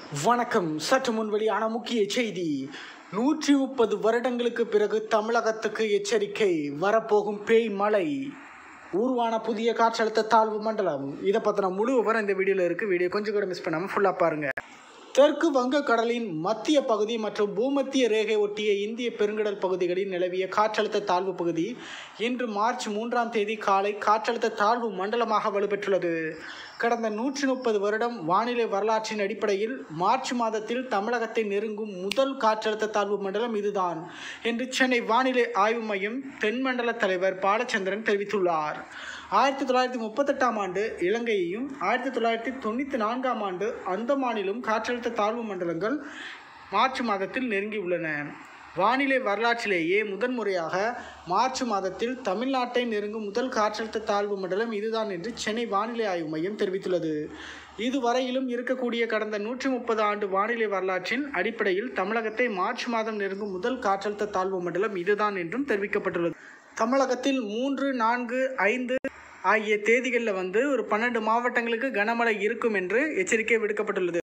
வணக்கம் சற்று முன் வெளியான முக்கிய செய்தி நூற்றி முப்பது வருடங்களுக்கு பிறகு தமிழகத்துக்கு எச்சரிக்கை வரப்போகும் பேய் மழை உருவான புதிய காற்றழுத்த தாழ்வு மண்டலம் இதை பற்றின முழு விவரம் இந்த வீடியோவில் இருக்குது வீடியோ கொஞ்சம் கூட மிஸ் பண்ணாமல் ஃபுல்லாக பாருங்கள் தெற்கு வங்கக்கடலின் மத்திய பகுதி மற்றும் பூமத்திய ரேகை ஒட்டிய இந்திய பெருங்கடல் பகுதிகளில் நிலவிய காற்றழுத்த தாழ்வு பகுதி இன்று மார்ச் மூன்றாம் தேதி காலை காற்றழுத்த தாழ்வு மண்டலமாக வலுப்பெற்றுள்ளது கடந்த நூற்றி முப்பது வருடம் வானிலை வரலாற்றின் அடிப்படையில் மார்ச் மாதத்தில் தமிழகத்தை நெருங்கும் முதல் காற்றழுத்த தாழ்வு மண்டலம் இதுதான் என்று சென்னை வானிலை ஆய்வு மையம் தென்மண்டல தலைவர் பாலச்சந்திரன் தெரிவித்துள்ளார் ஆயிரத்தி தொள்ளாயிரத்தி முப்பத்தெட்டாம் ஆண்டு இலங்கையையும் ஆயிரத்தி தொள்ளாயிரத்தி தொண்ணூற்றி நான்காம் ஆண்டு அந்தமானிலும் காற்றழுத்த தாழ்வு மண்டலங்கள் மார்ச் மாதத்தில் நெருங்கியுள்ளன வானிலை வரலாற்றிலேயே முதன்முறையாக மார்ச் மாதத்தில் தமிழ்நாட்டை நெருங்கும் முதல் காற்றழுத்த தாழ்வு மண்டலம் இதுதான் என்று சென்னை வானிலை ஆய்வு மையம் தெரிவித்துள்ளது இதுவரையிலும் இருக்கக்கூடிய கடந்த நூற்றி முப்பது ஆண்டு வானிலை வரலாற்றின் அடிப்படையில் தமிழகத்தை மார்ச் மாதம் நெருங்கும் முதல் காற்றழுத்த தாழ்வு மண்டலம் இதுதான் என்றும் தெரிவிக்கப்பட்டுள்ளது தமிழகத்தில் மூன்று நான்கு ஐந்து ஆகிய தேதிகளில் வந்து ஒரு பன்னெண்டு மாவட்டங்களுக்கு கனமழை இருக்கும் என்று எச்சரிக்கை விடுக்கப்பட்டுள்ளது